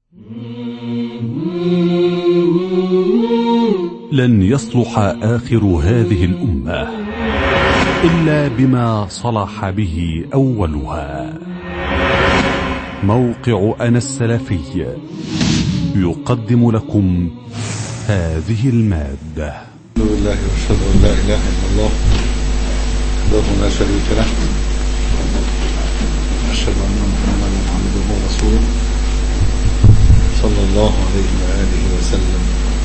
لن يصلح آخر هذه الأمة إلا بما صلح به أولها موقع أنا السلفي يقدم لكم هذه المادة الحمد لله واشهد ان لا اله الا الله وحده لا شريك له واشهد ان محمدا عبده ورسوله صلى الله عليه واله وسلم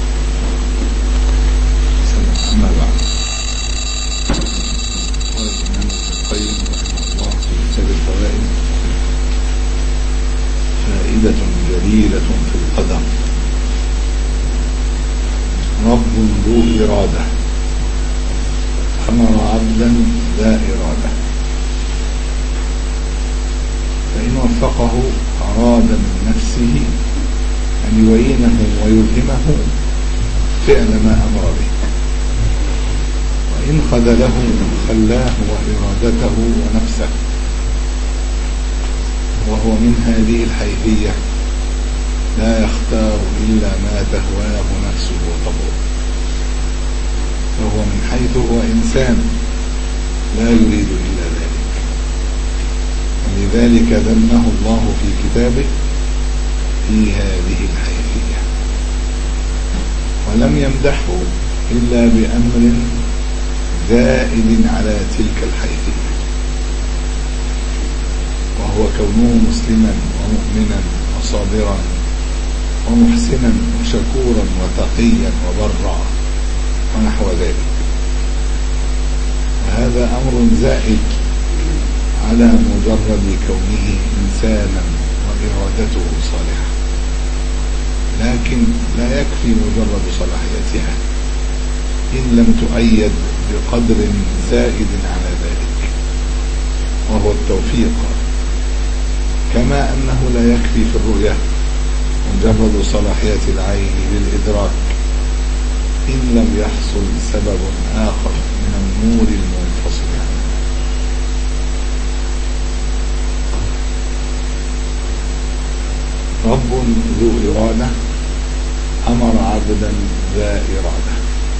سلم. اما بعد قال الامام ابن القيم رحمه الله في كتاب الفوائد فائده جليله في القدر رب ذو إرادة أمر عبدا ذا إرادة فإن وفقه أراد من نفسه أن يعينه ويلهمه فعل ما أمر به وإن خذله خلاه وإرادته ونفسه وهو من هذه الحيثية لا يختار إلا ما تهواه نفسه وطبعه فهو من حيث هو إنسان لا يريد إلا ذلك ولذلك ذمه الله في كتابه في هذه الحيثية ولم يمدحه إلا بأمر زائد على تلك الحيثية وهو كونه مسلما ومؤمنا وصابرا ومحسنا وشكورا وتقيا وبرا ونحو ذلك وهذا أمر زائد على مجرد كونه إنسانا وإرادته صالحة لكن لا يكفي مجرد صلاحيتها إن لم تؤيد بقدر زائد على ذلك وهو التوفيق كما أنه لا يكفي في الرؤية مجرد صلاحية العين للإدراك إن لم يحصل سبب آخر من النور المنفصل عنه رب ذو إرادة أمر عبدا ذا إرادة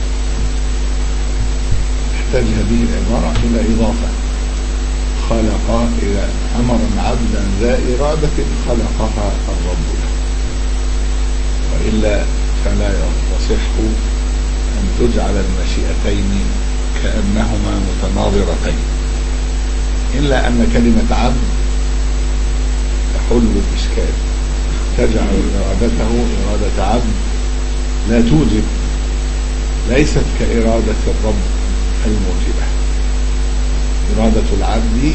تحتاج هذه العبارة إلى إضافة خلق إلى أمر عبدا ذا إرادة خلقها الرب له وإلا فلا يصح أن تجعل المشيئتين كأنهما متناظرتين إلا أن كلمة عبد تحل الإشكال تجعل إرادته إرادة عبد لا توجب ليست كإرادة الرب الموجبة إرادة العبد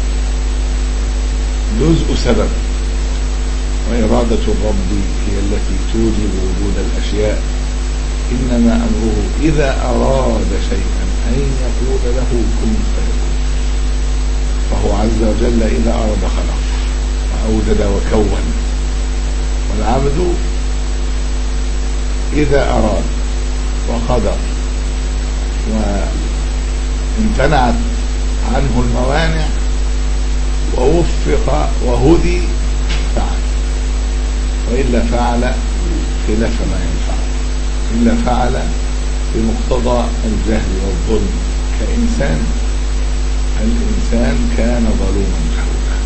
جزء سبب وإرادة الرب هي التي توجب وجود الأشياء إنما أمره إذا أراد شيئا أن يقول له كن فيكون فهو عز وجل إذا أراد خلق وأوجد وكون والعبد إذا أراد وقدر وامتنعت عنه الموانع ووفق وهدي فعل وإلا فعل خلاف ما ينفع إلا فعل بمقتضى الجهل والظلم كإنسان الإنسان كان ظلوما جهولا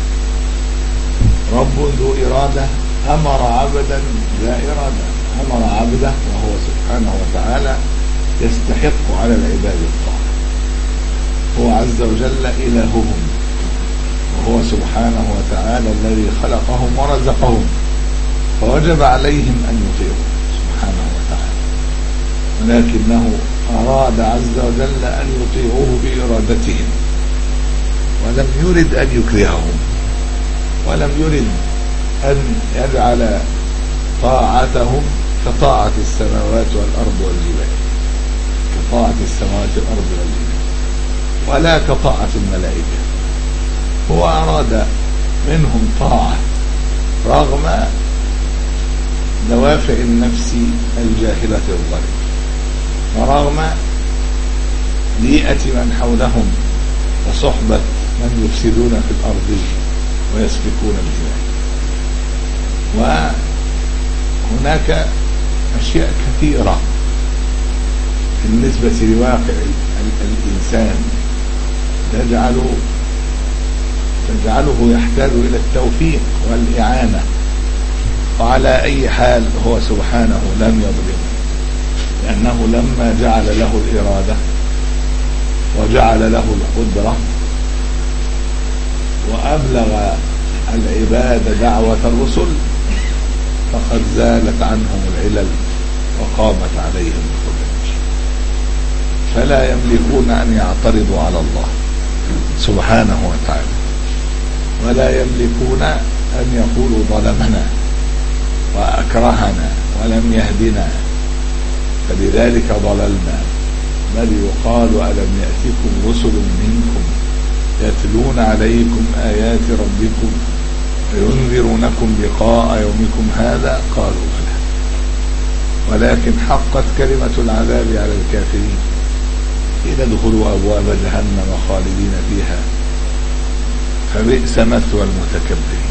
رب ذو إرادة أمر عبدا لا إرادة أمر عبده وهو سبحانه وتعالى يستحق على العباد الطاعة هو عز وجل إلههم وهو سبحانه وتعالى الذي خلقهم ورزقهم فوجب عليهم أن يطيعوا سبحانه وتعالى ولكنه أراد عز وجل أن يطيعوه بإرادتهم ولم يرد أن يكرههم ولم يرد أن يجعل طاعتهم كطاعة السماوات والأرض والجبال كطاعة السماوات والأرض والجبال ولا كطاعة الملائكة هو أراد منهم طاعة رغم دوافع النفس الجاهلة الظالمة ورغم بيئة من حولهم وصحبة من يفسدون في الأرض ويسفكون الدماء هناك أشياء كثيرة بالنسبة لواقع الإنسان تجعل تجعله يحتاج إلى التوفيق والإعانة وعلى أي حال هو سبحانه لم يظلم لأنه لما جعل له الإرادة وجعل له القدرة وأبلغ العباد دعوة الرسل فقد زالت عنهم العلل وقامت عليهم الحجج فلا يملكون أن يعترضوا على الله سبحانه وتعالى ولا يملكون أن يقولوا ظلمنا وأكرهنا ولم يهدنا فلذلك ضللنا بل يقال ألم يأتكم رسل منكم يتلون عليكم آيات ربكم وينذرونكم لقاء يومكم هذا قالوا بلى ولكن حقت كلمة العذاب على الكافرين إذا ادخلوا أبواب جهنم خالدين فيها فبئس مثوى المتكبرين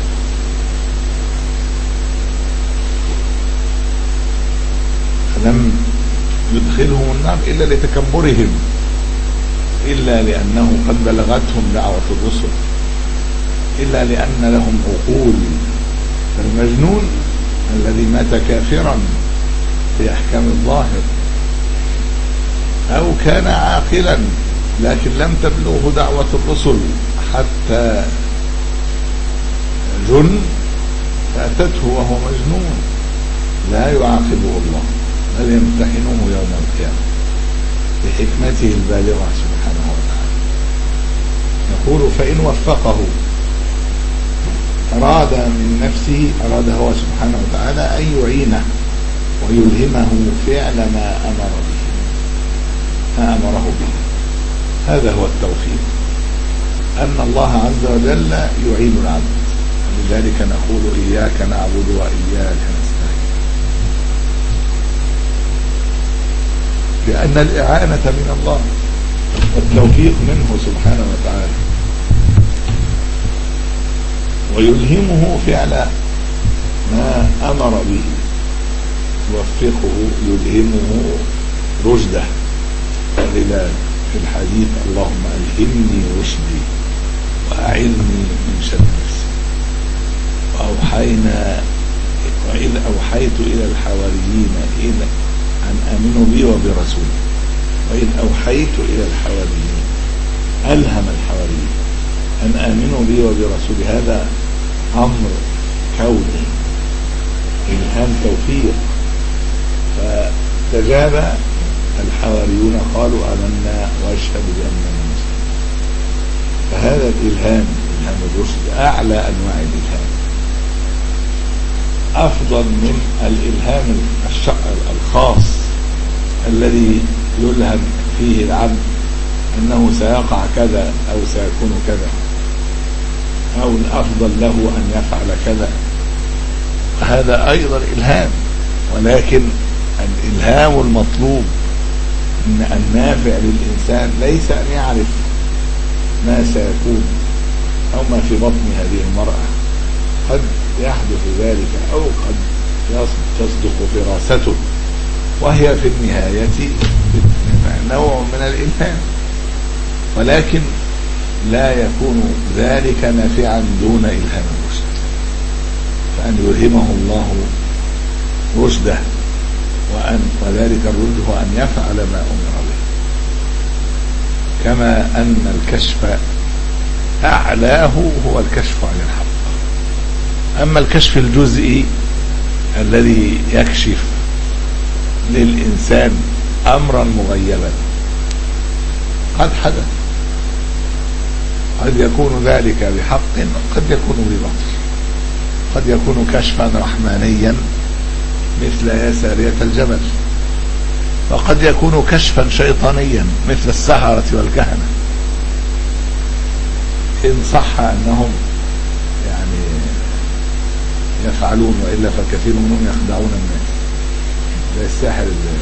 فلم يدخلهم النار إلا لتكبرهم إلا لأنه قد بلغتهم دعوة الرسل إلا لأن لهم عقول فالمجنون الذي مات كافرا في أحكام الظاهر أو كان عاقلا لكن لم تبلغه دعوة الرسل حتى جن فأتته وهو مجنون لا يعاقبه الله بل يمتحنه يوم القيامة بحكمته البالغة سبحانه وتعالى يقول فإن وفقه أراد من نفسه أراد هو سبحانه وتعالى أن يعينه ويلهمه فعل ما أمر به ما أمره به هذا هو التوفيق أن الله عز وجل يعين العبد لذلك نقول إياك نعبد وإياك نستعين لأن الإعانة من الله والتوفيق منه سبحانه وتعالى ويلهمه فعل ما أمر به يوفقه يلهمه رشده ولذا في الحديث اللهم ألهمني رشدي وأعلني من شر نفسي وأوحينا وإذ أوحيت إلى الحواريين إذا أن آمنوا بي وبرسولي وإذ أوحيت إلى الحواريين ألهم الحواريين أن آمنوا بي وبرسولي هذا أمر كوني إلهام توفيق فتجاب الحواريون قالوا آمنا واشهد بأننا مسلمون فهذا الإلهام إلهام الرشد أعلى أنواع الإلهام أفضل من الإلهام الخاص الذي يلهم فيه العبد أنه سيقع كذا أو سيكون كذا أو الأفضل له أن يفعل كذا هذا أيضا إلهام ولكن الإلهام المطلوب إن النافع للإنسان ليس أن يعرف ما سيكون أو ما في بطن هذه المرأة قد يحدث ذلك أو قد تصدق فراسته وهي في النهاية نوع من الإلهام ولكن لا يكون ذلك نافعا دون إلهام الرشد فأن يلهمه الله رشده وأن وذلك الرشد هو أن يفعل ما أمر به كما أن الكشف أعلاه هو الكشف عن الحق أما الكشف الجزئي الذي يكشف للإنسان أمرا مغيبا قد حدث قد يكون ذلك بحق وقد يكون بباطل قد يكون كشفا رحمانيا مثل يا سارية الجبل وقد يكون كشفا شيطانيا مثل السحرة والكهنة إن صح أنهم يعني يفعلون وإلا فكثير منهم يخدعون الناس زي الساحر اللي,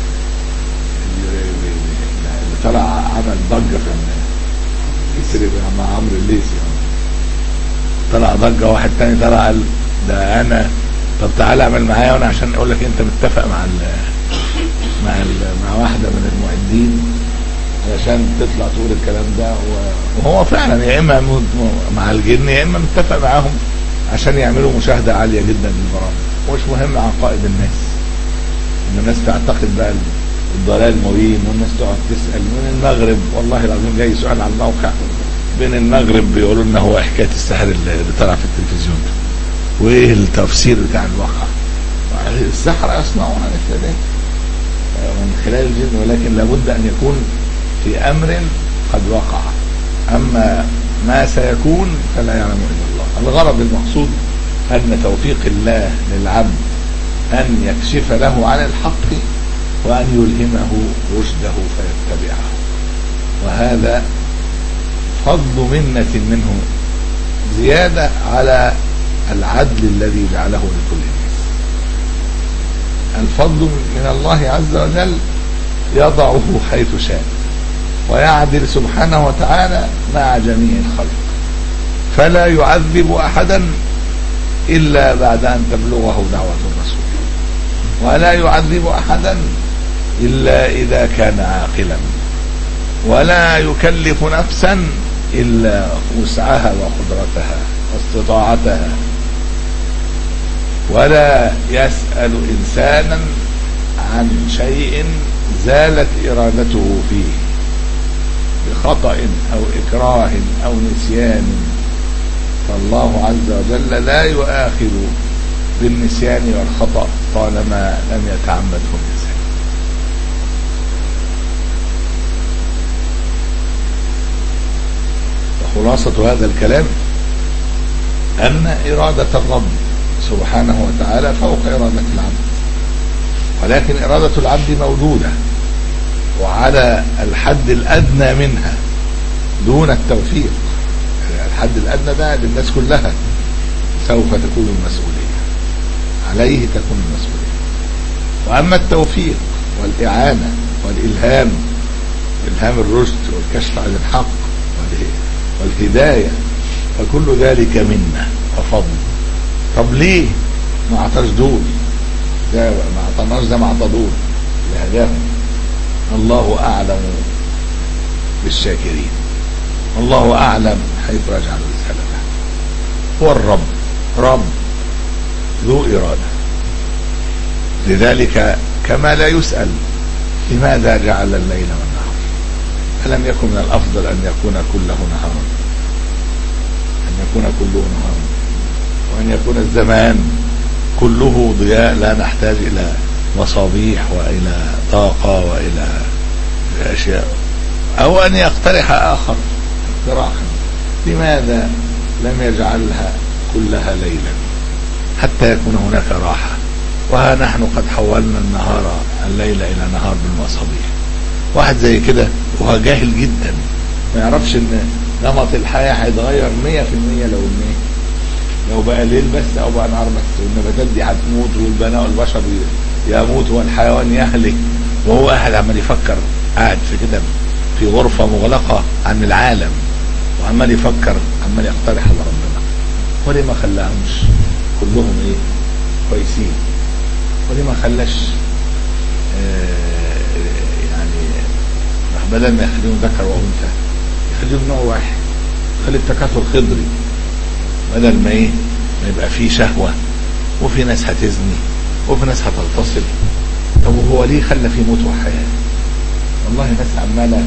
اللي, اللي طلع عمل ضجة في الناس يسرب مع عمرو الليثي طلع ضجة واحد تاني طلع قال ده أنا طب تعالى اعمل معايا وانا عشان اقول لك انت متفق مع ال مع ال مع واحده من المعدين علشان تطلع تقول الكلام ده و- وهو فعلا يا اما م- م- مع الجن يا اما متفق معاهم عشان يعملوا مشاهده عاليه جدا للبرامج ومش مهم عقائد الناس ان الناس تعتقد بقى الضلال مبين والناس تقعد تسال من المغرب والله العظيم جاي سؤال على الموقع بين المغرب بيقولوا لنا هو حكايه السحر اللي اللي طلع في التلفزيون ده وايه التفسير بتاع الواقع السحر يصنعون مثل ذلك من خلال الجن ولكن لابد ان يكون في امر قد وقع اما ما سيكون فلا يعلم الا الله الغرض المقصود ان توفيق الله للعبد ان يكشف له عن الحق وان يلهمه رشده فيتبعه وهذا فضل منة منه زيادة على العدل الذي جعله لكل الناس الفضل من الله عز وجل يضعه حيث شاء ويعدل سبحانه وتعالى مع جميع الخلق فلا يعذب احدا الا بعد ان تبلغه دعوه الرسول ولا يعذب احدا الا اذا كان عاقلا ولا يكلف نفسا الا وسعها وقدرتها واستطاعتها ولا يسال انسانا عن شيء زالت ارادته فيه بخطأ أو إكراه أو نسيان فالله عز وجل لا يؤاخذ بالنسيان والخطأ طالما لم يتعمده الإنسان وخلاصة هذا الكلام أن إرادة الرب سبحانه وتعالى فوق إرادة العبد ولكن إرادة العبد موجودة وعلى الحد الأدنى منها دون التوفيق يعني الحد الأدنى ده للناس كلها سوف تكون المسؤولية عليه تكون المسؤولية وأما التوفيق والإعانة والإلهام إلهام الرشد والكشف عن الحق والهداية فكل ذلك منا وفضل طب ليه ما اعطاش دول ده ما اعطاناش ده ما اعطى دول لهداهم الله أعلم بالشاكرين الله أعلم حيث يجعل رسالته هو الرب رب ذو إرادة لذلك كما لا يسأل لماذا جعل الليل والنهار ألم يكن من الأفضل أن يكون كله نهارا أن يكون كله نهارا وأن يكون الزمان كله ضياء لا نحتاج إلى مصابيح والى طاقه والى اشياء او ان يقترح اخر اقتراحا لماذا لم يجعلها كلها ليلا حتى يكون هناك راحه وها نحن قد حولنا النهار الليل الى نهار بالمصابيح واحد زي كده وهو جاهل جدا ما يعرفش ان نمط الحياه هيتغير 100% لو ان لو بقى ليل بس او بقى نهار بس والنباتات دي هتموت والبناء والبشر يموت والحيوان يهلك وهو قاعد عمال يفكر قاعد في كده في غرفة مغلقة عن العالم وعمال يفكر عمال يقترح على ربنا وليه ما خلاهمش كلهم ايه كويسين وليه ما خلاش آه يعني بدل ما يخليهم ذكر وانثى يخليهم نوع واحد خلي التكاثر خضري بدل ما ايه ما يبقى فيه شهوة وفي ناس هتزني وفي ناس هتغتصب طب وهو ليه خلى في موت وحياة والله ناس عمالة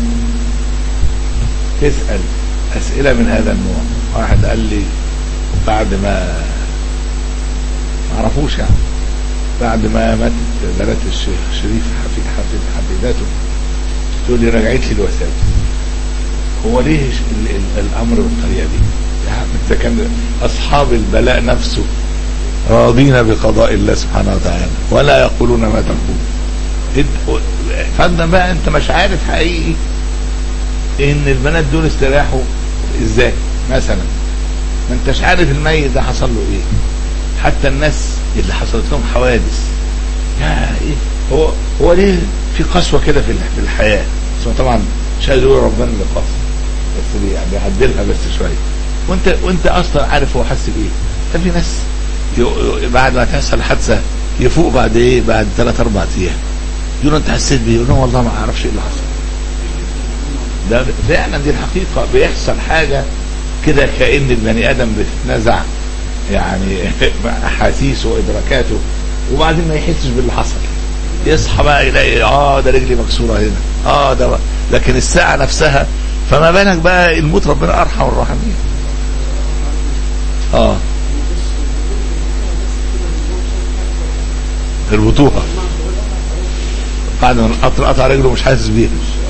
تسأل أسئلة من هذا النوع واحد قال لي بعد ما معرفوش يعني بعد ما ماتت بنات الشيخ شريف حفيد حفيد حفيداته تقول لي رجعت لي الوسائل هو ليه ال ال الامر بالطريقه دي؟ يعني انت كان اصحاب البلاء نفسه راضين بقضاء الله سبحانه وتعالى ولا يقولون ما تقول فضلا بقى انت مش عارف حقيقي ان البنات دول استراحوا ازاي مثلا ما انتش عارف الميت ده حصل له ايه حتى الناس اللي حصلت لهم حوادث يا ايه هو هو ليه في قسوه كده في في الحياه بس طبعا مش عايز يقول ربنا اللي قاسي بس بيعدلها بس شويه وانت وانت اصلا عارف هو حس بايه كان في ناس ي- ي- بعد ما تحصل حادثه يفوق بعد ايه بعد ثلاث اربع ايام يقول له انت حسيت بيه يقول له والله ما اعرفش ايه اللي حصل ده فعلا دي الحقيقه بيحصل حاجه كده كان البني ادم بتتنزع يعني احاسيسه وادراكاته وبعدين ما يحسش باللي حصل يصحى بقى يلاقي اه ده رجلي مكسوره هنا اه ده بقى. لكن الساعه نفسها فما بالك بقى الموت ربنا ارحم الراحمين اه يربطوها بعد ما القطر قطع رجله مش حاسس بيها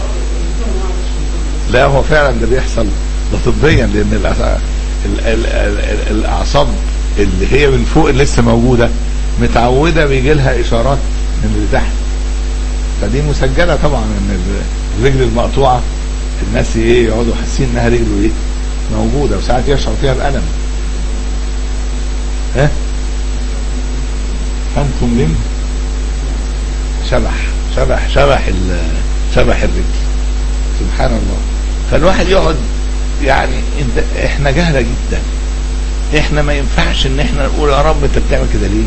لا هو فعلا ده بيحصل ده طبيا لان الأع- ال- ال- ال- الاعصاب اللي هي من فوق اللي لسه موجوده متعوده بيجي لها اشارات من اللي تحت فدي مسجله طبعا ان ال- الرجل المقطوعه الناس ايه يقعدوا حاسين انها رجله ايه موجوده وساعات يشعر فيها بالم ها فانتم لم شبح شبح شبح ال- شبح الرجل سبحان الله فالواحد يقعد يعني انت احنا جهله جدا احنا ما ينفعش ان احنا نقول يا رب انت بتعمل كده ليه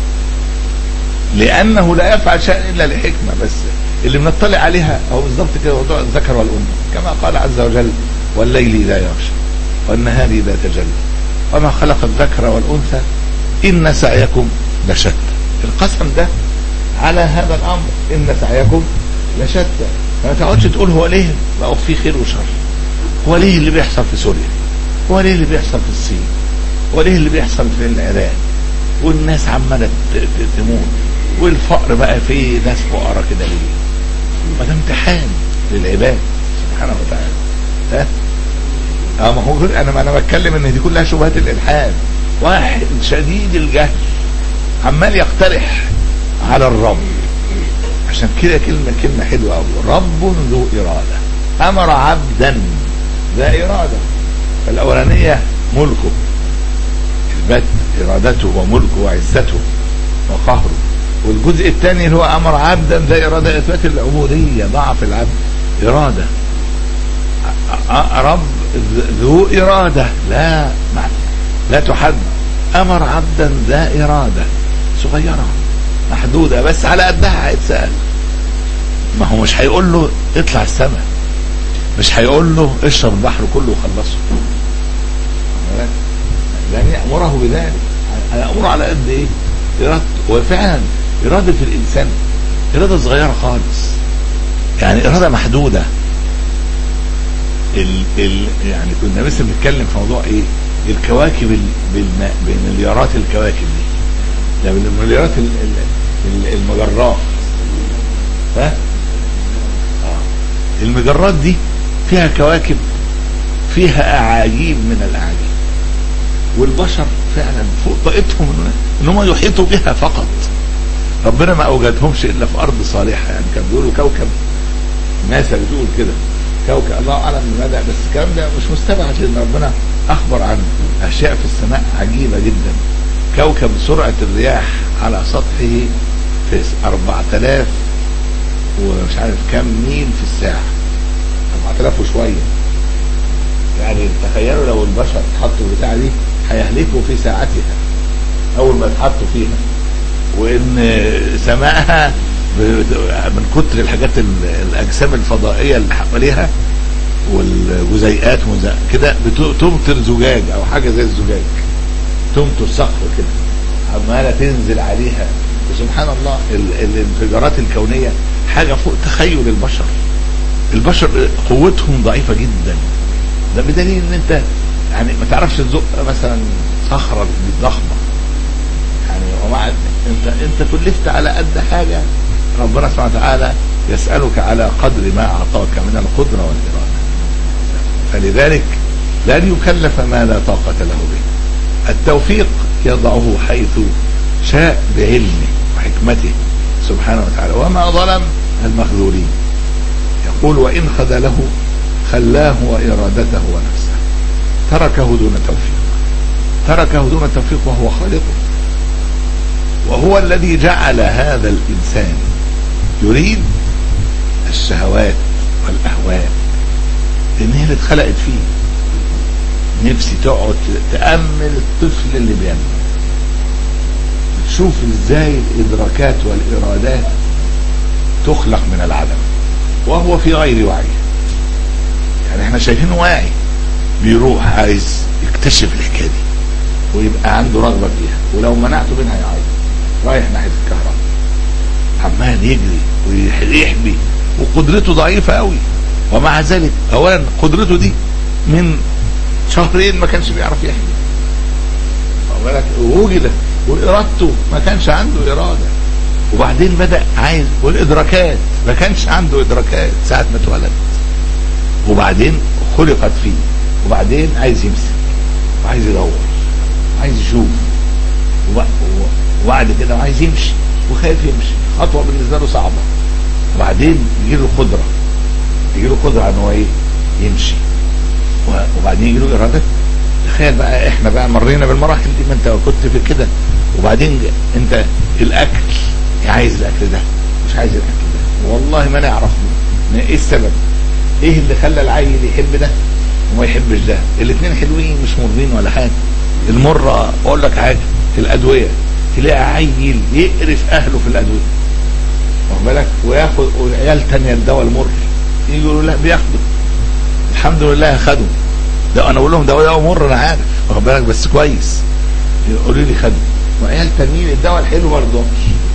لانه لا يفعل شيئا الا لحكمه بس اللي بنطلع عليها هو بالظبط كده موضوع الذكر والانثى كما قال عز وجل والليل اذا يغشى والنهار اذا تجلى وما خلق الذكر والانثى ان سعيكم لشتى القسم ده على هذا الامر ان سعيكم لشتى ما تقعدش تقول هو ليه بقى في خير وشر هو ليه اللي بيحصل في سوريا هو ليه اللي بيحصل في الصين هو ليه اللي بيحصل في العراق والناس عماله ت- ت- تموت والفقر بقى فيه ناس فقراء كده ليه ما ده امتحان للعباد سبحانه وتعالى ها اه ما هو كل- انا ما انا بتكلم ان دي كلها شبهات الالحاد واحد شديد الجهل عمال يقترح على الرب عشان كده كلمة كلمة حلوة أوي رب ذو إرادة أمر عبدا ذا إرادة فالأولانية ملكه إثبات إرادته وملكه وعزته وقهره والجزء الثاني اللي هو أمر عبدا ذا إرادة إثبات العبودية ضعف العبد إرادة أ- أ- رب ذ- ذو إرادة لا مع- لا تحد أمر عبدا ذا إرادة صغيرة محدودة بس على قدها هيتسأل ما هو مش هيقول له اطلع السماء مش هيقول له اشرب البحر كله وخلصه لن يأمره بذلك هيأمره على قد ايه إرادته وفعلا إرادة الإنسان إرادة صغيرة خالص يعني إرادة محدودة ال ال يعني كنا لسه بنتكلم في موضوع ايه الكواكب ال- بالماء بمليارات الكواكب دي ده من مليارات ال- ال- ال- المجرات ها آه. المجرات دي فيها كواكب فيها اعاجيب من الاعاجيب والبشر فعلا فوق طاقتهم إن- ان هم يحيطوا بها فقط ربنا ما اوجدهمش الا في ارض صالحه يعني كان بيقولوا كوكب ناسا بتقول كده كوكب الله اعلم بمدى بس الكلام ده مش مستبعد لان ربنا اخبر عن اشياء في السماء عجيبه جدا كوكب سرعه الرياح على سطحه في 4000 ومش عارف كام ميل في الساعه 4000 وشويه يعني تخيلوا لو البشر اتحطوا البتاعه دي هيهلكوا في ساعتها اول ما يتحطوا فيها وان سماءها ب- من كتر الحاجات ال- الاجسام الفضائيه اللي حواليها والجزيئات وز- كده بت- تمطر زجاج او حاجه زي الزجاج تمطر صخر كده عماله تنزل عليها وسبحان الله ال- الانفجارات الكونيه حاجه فوق تخيل البشر البشر قوتهم ضعيفه جدا ده بدليل ان انت يعني ما تعرفش تزق مثلا صخره ضخمه يعني ومع انت انت كلفت على قد حاجه ربنا سبحانه وتعالى يسالك على قدر ما اعطاك من القدره والاراده فلذلك لن يكلف ما لا طاقه له به التوفيق يضعه حيث شاء بعلمه وحكمته سبحانه وتعالى وما ظلم المخذولين يقول وان خذله خلاه وارادته ونفسه تركه دون توفيق تركه دون توفيق وهو خالقه وهو الذي جعل هذا الإنسان يريد الشهوات والأهواء لأن هي اللي اتخلقت فيه نفسي تقعد تأمل الطفل اللي بينمو شوف ازاي الادراكات والارادات تخلق من العدم وهو في غير وعي يعني احنا شايفينه واعي بيروح عايز يكتشف الحكايه دي ويبقى عنده رغبه فيها ولو منعته منها يعيط رايح ناحيه الكهرباء عمال يجري ويحبي وقدرته ضعيفه قوي ومع ذلك اولا قدرته دي من شهرين ما كانش بيعرف يحمي واخد بالك ووجد وارادته ما كانش عنده اراده وبعدين بدا عايز والادراكات ما كانش عنده ادراكات ساعه ما اتولد وبعدين خلقت فيه وبعدين عايز يمسك وعايز يدور وعايز يشوف وب- وبعد كده عايز يمشي وخايف يمشي خطوه بالنسبه له صعبه وبعدين يجي له قدره يجي له قدره ان هو ايه يمشي و- وبعدين يجي له اراده تخيل بقى احنا بقى مرينا بالمراحل دي ما انت كنت في كده وبعدين ج- انت الاكل عايز الاكل ده مش عايز الاكل ده والله ما نعرف م- ايه السبب ايه اللي خلى العيل يحب ده وما يحبش ده الاثنين حلوين مش مرين ولا حاجه المره اقول لك حاجه الادويه تلاقي عيل يقرف اهله في الادويه واخد بالك وياخد والعيال تانية الدواء المر يجي يقولوا لا بياخدوا الحمد لله خدوا ده انا بقول لهم ده دواء مر انا عارف واخد بالك بس كويس يقولوا لي خدوا وعيال تانيين الدواء الحلو برضه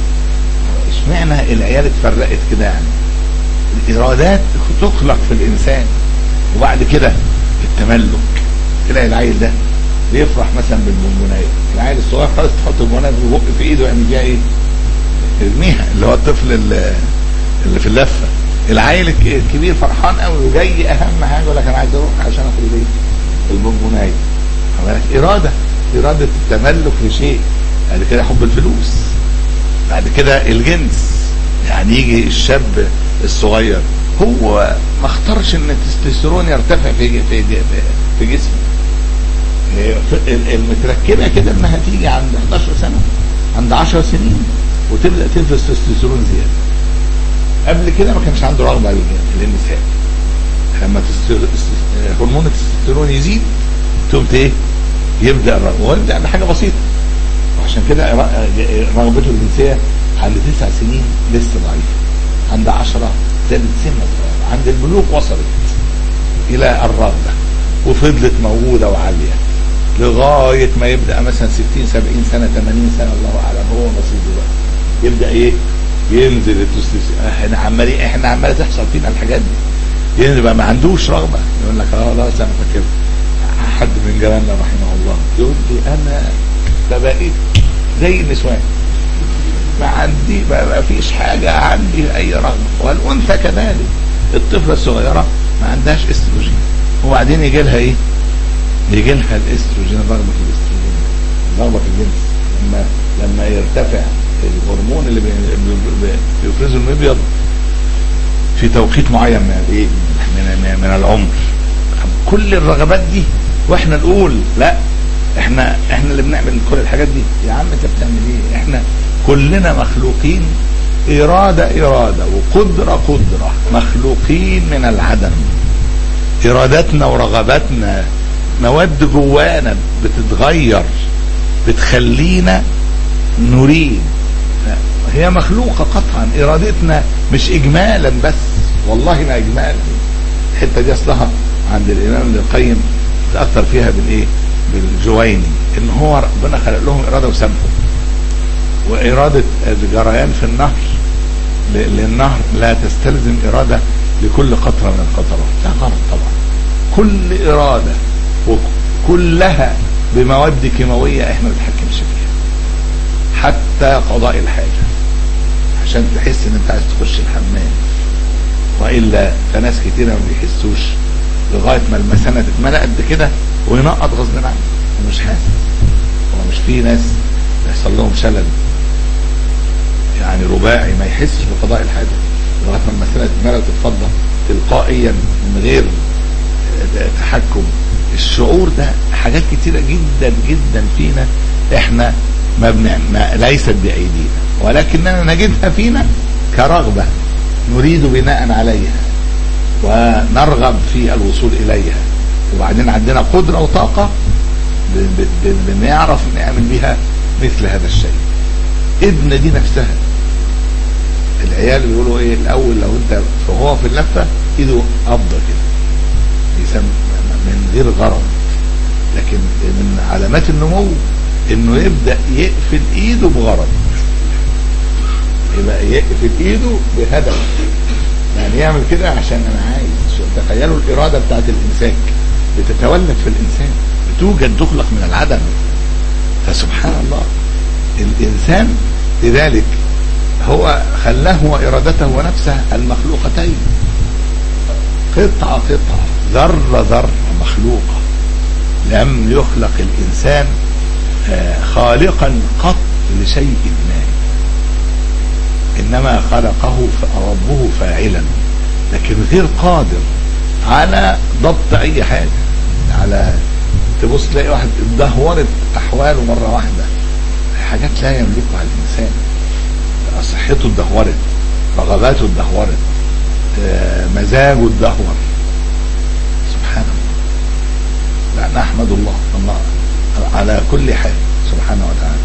اشمعنى العيال اتفرقت كده يعني الارادات تخلق في الانسان وبعد كده التملك تلاقي العيل ده بيفرح مثلا بالبونبونايه العيل الصغير خالص تحط البونبونايه في بقه في ايده يعمل بيها ايه؟ يرميها اللي هو الطفل اللي, اللي في اللفه العيل الك- الكبير فرحان قوي وجاي اهم حاجه يقول لك انا عايز اروح عشان اخد ايه؟ البونبونايه خد بالك اراده اراده التملك لشيء بعد كده حب الفلوس بعد كده الجنس يعني يجي الشاب الصغير هو ما اختارش ان التستوستيرون يرتفع في ج- في ج- في جسمه هي ف- ال- المتركبه كده انها تيجي عند 11 سنه عند 10 سنين وتبدا تنفذ تستوستيرون زياده قبل كده ما كانش عنده رغبه لل- للنساء لما تست- است- هرمون التستوستيرون يزيد تقوم ايه يبدا الرغبه ويبدا بحاجه بسيطه وعشان كده ر- رغبته الجنسيه عند تسع سنين لسه ضعيفه عند عشرة زادت سنة صغيرة عند البلوغ وصلت إلى الرغبة وفضلت موجودة وعالية لغاية ما يبدأ مثلا 60 70 سنة 80 سنة الله أعلم هو نصيبه بقى يبدأ إيه ينزل التستوستيرون احنا عمالين احنا عمالة تحصل فينا الحاجات دي ينزل بقى ما عندوش رغبة يقول لك اه لا انا فاكر حد من جيراننا رحمه الله يقول لي انا فبقيت زي النسوان ما عندي ما ما فيش حاجة عندي أي رغبة والأنثى كذلك الطفلة الصغيرة ما عندهاش استروجين وبعدين يجي لها إيه؟ يجي لها الاستروجين رغبة في الاستروجين رغبة في الجنس لما لما يرتفع الهرمون اللي بي- بي- بي- بيفرزه المبيض في توقيت معين من الايه؟ من, من, من العمر كل الرغبات دي واحنا نقول لا احنا احنا اللي بنعمل كل الحاجات دي يا عم انت بتعمل ايه احنا كلنا مخلوقين إرادة إرادة وقدرة قدرة مخلوقين من العدم إرادتنا ورغباتنا مواد جوانا بتتغير بتخلينا نريد هي مخلوقة قطعا إرادتنا مش إجمالا بس والله ما إجمالا الحتة دي أصلها عند الإمام ابن القيم تأثر فيها بالإيه بالجويني إن هو ربنا خلق لهم إرادة وسامحه وإرادة الجريان في النهر ل- للنهر لا تستلزم إرادة لكل قطرة من القطرات ده غلط طبعا كل إرادة وكلها بمواد كيماوية احنا ما بنتحكمش فيها حتى قضاء الحاجة عشان تحس ان انت عايز تخش الحمام والا فناس كتيرة ما بيحسوش لغاية ما المثانة تتملى قد كده وينقط غصب عنه ومش حاسس هو مش في ناس بيحصل لهم شلل يعني رباعي ما يحسش بقضاء الحاجة لغاية ما المثانة تتملى وتتفضى تلقائيا من غير تحكم الشعور ده حاجات كتيرة جدا جدا فينا احنا ما بنعمل ما ليست بأيدينا ولكننا نجدها فينا كرغبة نريد بناء عليها ونرغب في الوصول إليها وبعدين عندنا قدرة وطاقة ب- ب- ب- بنعرف نعمل بها مثل هذا الشيء ايدنا دي نفسها العيال بيقولوا ايه الاول لو انت وهو في اللفه ايده قبضه كده يسمى من غير غرض لكن من علامات النمو انه يبدا يقفل ايده بغرض يبقى يقفل ايده بهدف يعني يعمل كده عشان انا عايز شو- تخيلوا الاراده بتاعت الامساك بتتولد في الانسان بتوجد تخلق من العدم فسبحان الله الانسان لذلك هو خلاه وارادته ونفسه المخلوقتين قطعه قطعه ذره ذره مخلوقه لم يخلق الانسان آه، خالقا قط لشيء ما انما خلقه ربه فاعلا لكن غير قادر على ضبط اي حاجه على تبص تلاقي واحد اتدهورت احواله مره واحده حاجات لا يملكها الانسان صحته اتدهورت رغباته اتدهورت آه، مزاجه اتدهور سبحان الله لا نحمد الله الله على كل حال سبحانه وتعالى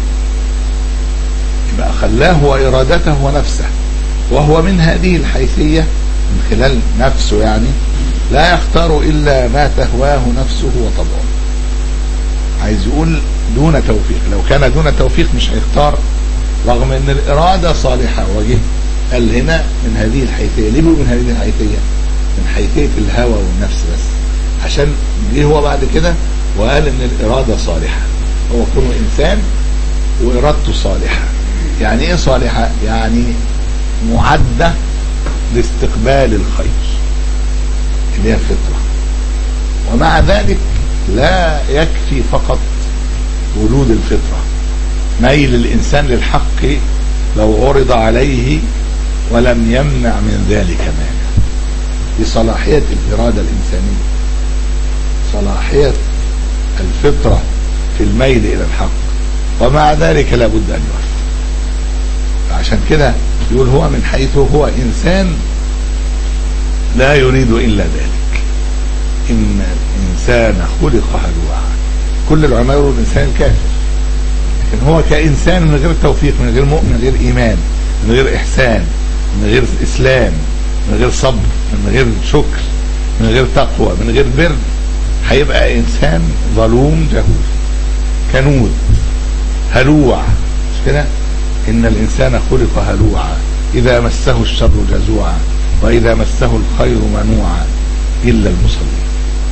يبقى خلاه وإرادته ونفسه وهو من هذه الحيثية من خلال نفسه يعني لا يختار إلا ما تهواه نفسه وطبعه عايز يقول دون توفيق لو كان دون توفيق مش هيختار رغم ان الإرادة صالحة وجه قال هنا من هذه الحيثية ليه بيقول من هذه الحيثية من حيثية الهوى والنفس بس عشان جه هو بعد كده وقال ان الإرادة صالحة هو كونه إنسان وإرادته صالحة يعني إيه صالحة يعني معدة لاستقبال الخير اللي هي الفطرة ومع ذلك لا يكفي فقط ولود الفطرة ميل الإنسان للحق لو عرض عليه ولم يمنع من ذلك مانع بصلاحية الإرادة الإنسانية صلاحية الفطرة في الميل إلى الحق ومع ذلك لابد أن يوفق عشان كده يقول هو من حيث هو إنسان لا يريد إلا ذلك إن الإنسان خلق هلوعا كل العلماء يقولوا الإنسان الكافر لكن هو كإنسان من غير توفيق من غير مؤمن من غير إيمان من غير إحسان من غير إسلام من غير صبر من غير شكر من غير تقوى من غير بر هيبقى إنسان ظلوم جهول كنود هلوع مش كده إن الإنسان خلق هلوعا إذا مسه الشر جزوعا وإذا مسه الخير منوعا إلا المصلين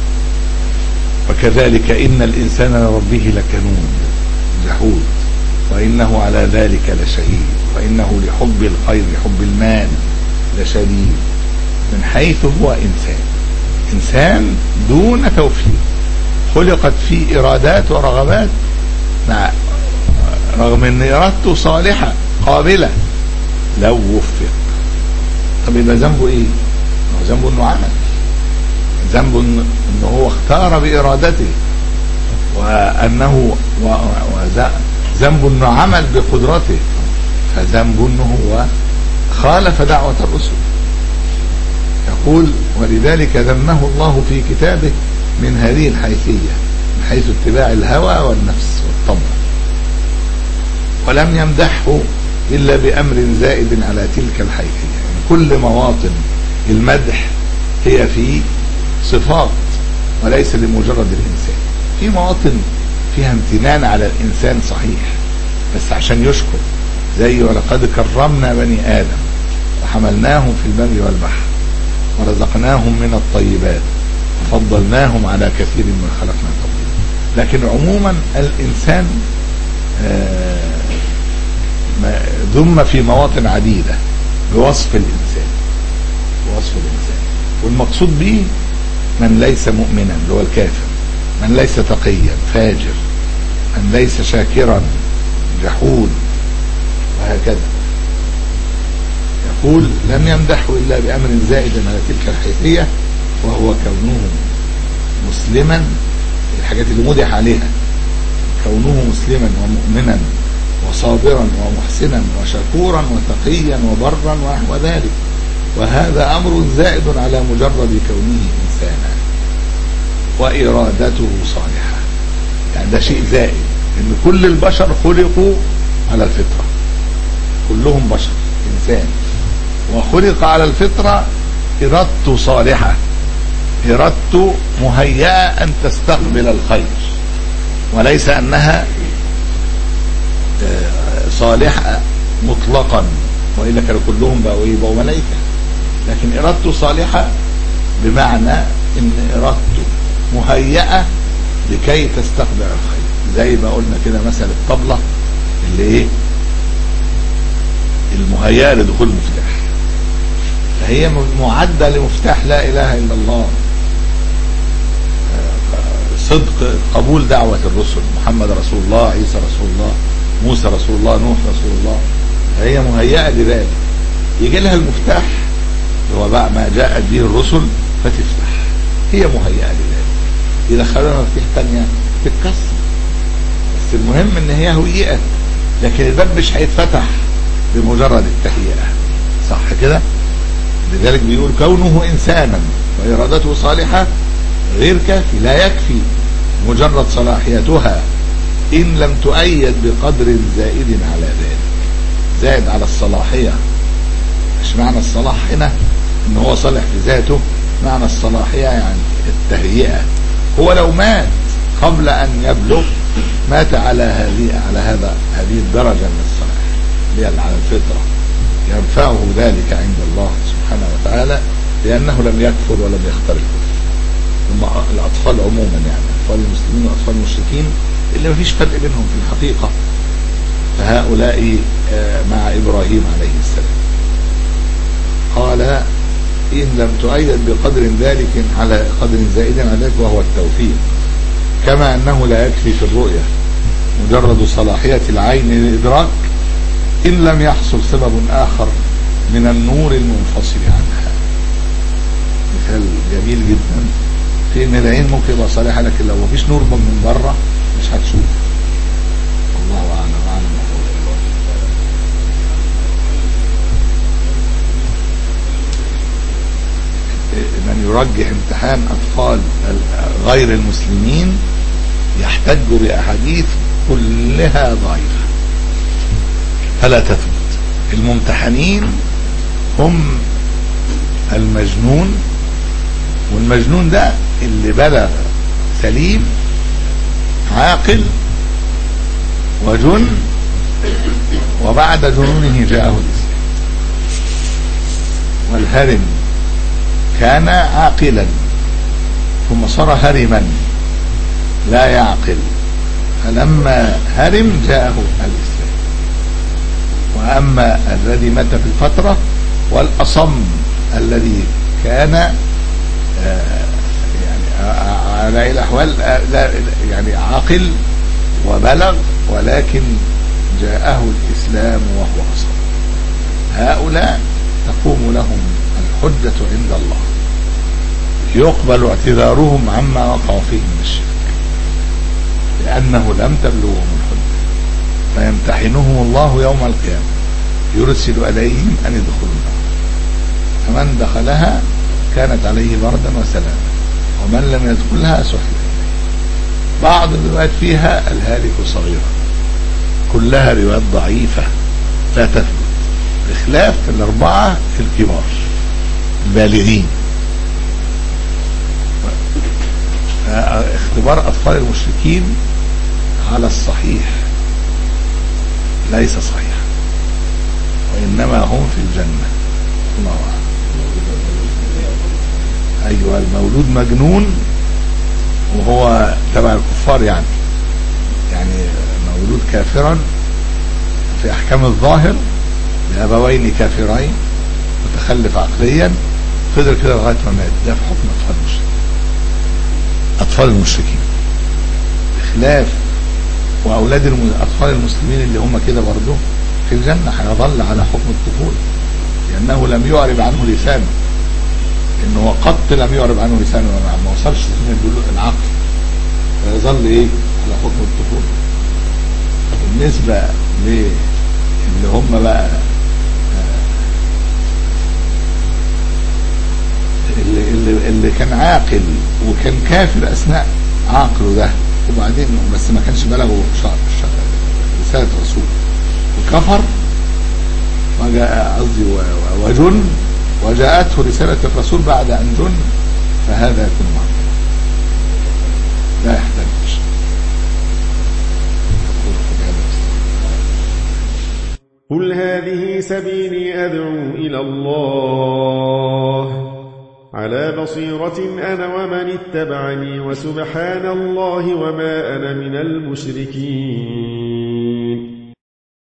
وكذلك إن الإنسان لربه لكنود جحود وإنه على ذلك لشهيد وإنه لحب الخير حب المال لشديد من حيث هو إنسان إنسان دون توفيق خلقت فيه إرادات ورغبات مع رغم ان ارادته صالحة قابلة لو وفق طب يبقى ذنبه ايه هو ذنبه انه عمل ذنبه انه هو اختار بارادته وانه ذنبه انه عمل بقدرته فذنبه انه هو خالف دعوة الرسل يقول ولذلك ذمه الله في كتابه من هذه الحيثية من حيث اتباع الهوى والنفس والطبع ولم يمدحه إلا بأمر زائد على تلك الحيثية يعني كل مواطن المدح هي في صفات وليس لمجرد الإنسان في مواطن فيها امتنان على الإنسان صحيح بس عشان يشكر زي ولقد كرمنا بني آدم وحملناهم في البر والبحر ورزقناهم من الطيبات وفضلناهم على كثير من خلقنا تفضيلا لكن عموما الإنسان ذم في مواطن عديدة بوصف الإنسان بوصف الإنسان والمقصود به من ليس مؤمنا اللي هو الكافر من ليس تقيا فاجر من ليس شاكرا جحود وهكذا يقول لم يمدحه إلا بأمر زائد على تلك الحيثية وهو كونه مسلما الحاجات اللي مدح عليها كونه مسلما ومؤمنا وصابرا ومحسنا وشكورا وتقيا وبرا ونحو ذلك وهذا امر زائد على مجرد كونه انسانا وارادته صالحه يعني ده شيء زائد ان كل البشر خلقوا على الفطره كلهم بشر انسان وخلق على الفطره ارادته صالحه ارادته مهيئه ان تستقبل الخير وليس انها آه، صالحه مطلقا والا كانوا كلهم بقوا ايه بقوا ملائكه لكن ارادته صالحه بمعنى ان ارادته مهيئه لكي تستقبل الخير زي ما قلنا كده مثل الطبله اللي ايه المهيئه لدخول المفتاح فهي م- معده لمفتاح لا اله الا الله آه، صدق قبول دعوه الرسل محمد رسول الله عيسى رسول الله موسى رسول الله نوح رسول الله فهي مهيئه لذلك يجي لها المفتاح اللي هو بقى ما جاءت به الرسل فتفتح هي مهيئه لذلك يدخلوها مفاتيح تانية تتكسر بس المهم ان هي هيئت لكن الباب مش هيتفتح بمجرد التهيئه صح كده لذلك بيقول كونه انسانا وارادته صالحه غير كافي لا يكفي مجرد صلاحيتها ان لم تؤيد بقدر زائد على ذلك زائد على الصلاحيه مش معنى الصلاح هنا ان هو صالح في ذاته معنى الصلاحيه يعني التهيئه هو لو مات قبل ان يبلغ مات على هذه على هذا هذه الدرجه من الصلاح اللي هي على الفطره ينفعه ذلك عند الله سبحانه وتعالى لانه لم يكفر ولم يختار الكفر هم الاطفال عموما يعني اطفال المسلمين واطفال المشركين اللي ما فيش فرق بينهم في الحقيقه فهؤلاء آه، مع ابراهيم عليه السلام قال إن لم تؤيد بقدر ذلك على قدر زائد على ذلك وهو التوفيق كما أنه لا يكفي في الرؤية مجرد صلاحية العين للإدراك إن لم يحصل سبب آخر من النور المنفصل عنها مثال جميل جدا في ان العين ممكن يبقى صالحه لكن لو مفيش نور من بره مش هتشوف الله اعلم اعلم من يرجح امتحان اطفال غير المسلمين يحتج باحاديث كلها ضعيفه فلا تثبت الممتحنين هم المجنون والمجنون ده اللي بلغ سليم عاقل وجن وبعد جنونه جاءه الإسلام والهرم كان عاقلا ثم صار هرما لا يعقل فلما هرم جاءه الإسلام وأما الذي مات في الفترة والأصم الذي كان آه، يعني آه، على الأحوال آه، لا يعني عاقل وبلغ ولكن جاءه الإسلام وهو أصم هؤلاء تقوم لهم الحجة عند الله يقبل اعتذارهم عما وقعوا فيه من الشرك لأنه لم تبلغهم الحجة فيمتحنهم الله يوم القيامة يرسل إليهم أن يدخلوا النار فمن دخلها كانت عليه بردا وسلاما ومن لم يدخلها سحل إليه بعض الروايات فيها الهالك صغيرا كلها روايات ضعيفة لا تثبت بخلاف الأربعة الكبار البالغين اختبار أطفال المشركين على الصحيح ليس صحيحا وإنما هم في الجنة الله أعلم أيوة المولود مجنون وهو تبع الكفار يعني يعني مولود كافرا في أحكام الظاهر لأبوين كافرين متخلف عقليا فضل كده لغاية ما مات ده في حكم أطفال المشركين أطفال المشركين بخلاف وأولاد الم... أطفال المسلمين اللي هم كده برضه في الجنة هيظل على حكم الطفولة لأنه لم يعرب عنه لسانه إنه قط لم يعرب عنه لسانه ما ما وصلش لسنة العقل فيظل إيه على حكم الطفولة بالنسبة للي هم بقى اللي, اللي, اللي كان عاقل وكان كافر اثناء عقله ده وبعدين بس ما كانش بلغه شهر رساله رسول وكفر وجاء قصدي و- و- وجن وجاءته رسالة الرسول بعد أن جن فهذا يكون معذور لا يحتاج يقول في هذا قل هذه سبيلي أدعو إلى الله على بصيرة أنا ومن اتبعني وسبحان الله وما أنا من المشركين